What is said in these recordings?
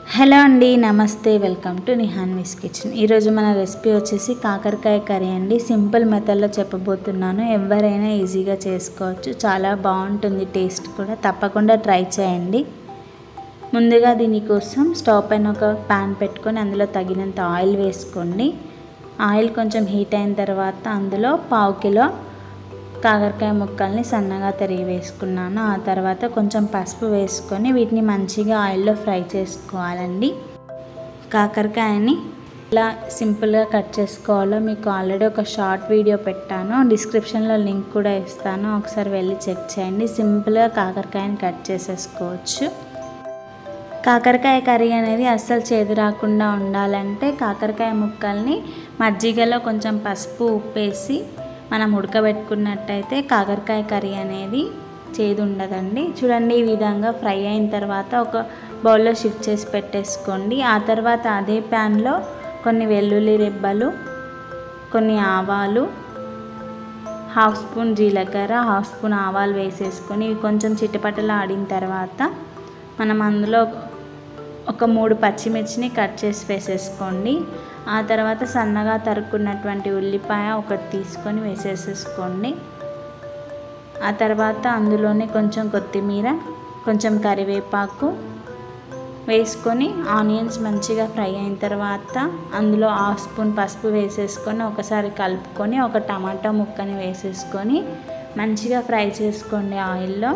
hello అండి నమస్తే welcome to నిహాన్విస్ kitchen ఈరోజు మన రెసిపీ వచ్చేసి కాకరకాయ కర్రీ అండి సింపుల్ మెథడ్లో చెప్పబోతున్నాను ఎవరైనా ఈజీగా చేసుకోవచ్చు చాలా బాగుంటుంది టేస్ట్ కూడా తప్పకుండా ట్రై చేయండి ముందుగా దీనికోసం స్టవ్ పైన ఒక ప్యాన్ పెట్టుకొని అందులో తగినంత ఆయిల్ వేసుకోండి ఆయిల్ కొంచెం హీట్ అయిన తర్వాత అందులో పావు కిలో కాకరకాయ ముక్కల్ని సన్నగా తరిగి వేసుకున్నాను ఆ తర్వాత కొంచెం పసుపు వేసుకొని వీటిని మంచిగా ఆయిల్లో ఫ్రై చేసుకోవాలండి కాకరకాయని ఇలా సింపుల్గా కట్ చేసుకోవాలో మీకు ఆల్రెడీ ఒక షార్ట్ వీడియో పెట్టాను డిస్క్రిప్షన్లో లింక్ కూడా ఇస్తాను ఒకసారి వెళ్ళి చెక్ చేయండి సింపుల్గా కాకరకాయని కట్ చేసేసుకోవచ్చు కాకరకాయ కర్రీ అనేది అస్సలు చేదు రాకుండా ఉండాలంటే కాకరకాయ ముక్కల్ని మజ్జిగలో కొంచెం పసుపు ఉప్పేసి మనం ఉడకబెట్టుకున్నట్టయితే కాకరకాయ కర్రీ అనేది చేదు ఉండదండి చూడండి ఈ విధంగా ఫ్రై అయిన తర్వాత ఒక బౌల్లో షిఫ్ట్ చేసి పెట్టేసుకోండి ఆ తర్వాత అదే ప్యాన్లో కొన్ని వెల్లుల్లి రెబ్బలు కొన్ని ఆవాలు హాఫ్ స్పూన్ జీలకర్ర హాఫ్ స్పూన్ ఆవాలు వేసేసుకొని ఇవి కొంచెం చిటపటలు ఆడిన తర్వాత మనం అందులో ఒక మూడు పచ్చిమిర్చిని కట్ చేసి వేసేసుకోండి ఆ తర్వాత సన్నగా తరుక్కున్నటువంటి ఉల్లిపాయ ఒకటి తీసుకొని వేసేసేసుకోండి ఆ తర్వాత అందులోనే కొంచెం కొత్తిమీర కొంచెం కరివేపాకు వేసుకొని ఆనియన్స్ మంచిగా ఫ్రై అయిన తర్వాత అందులో హాఫ్ స్పూన్ పసుపు వేసేసుకొని ఒకసారి కలుపుకొని ఒక టమాటా ముక్కని వేసేసుకొని మంచిగా ఫ్రై చేసుకోండి ఆయిల్లో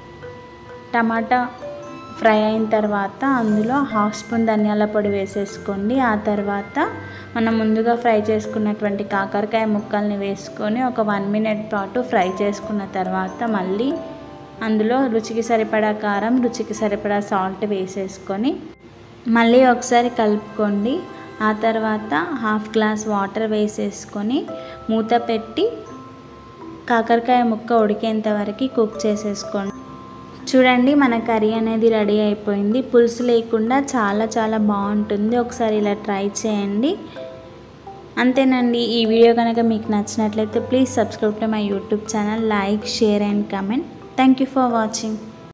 టమాటా ఫ్రై అయిన తర్వాత అందులో హాఫ్ స్పూన్ ధనియాల పొడి వేసేసుకోండి ఆ తర్వాత మనం ముందుగా ఫ్రై చేసుకున్నటువంటి కాకరకాయ ముక్కల్ని వేసుకొని ఒక వన్ మినిట్ పాటు ఫ్రై చేసుకున్న తర్వాత మళ్ళీ అందులో రుచికి సరిపడా కారం రుచికి సరిపడా సాల్ట్ వేసేసుకొని మళ్ళీ ఒకసారి కలుపుకోండి ఆ తర్వాత హాఫ్ గ్లాస్ వాటర్ వేసేసుకొని మూత పెట్టి కాకరకాయ ముక్క ఉడికేంత వరకు కుక్ చేసేసుకోండి చూడండి మన కర్రీ అనేది రెడీ అయిపోయింది పులుసు లేకుండా చాలా చాలా బాగుంటుంది ఒకసారి ఇలా ట్రై చేయండి అంతేనండి ఈ వీడియో కనుక మీకు నచ్చినట్లయితే please subscribe to my YouTube channel like share and comment thank you for watching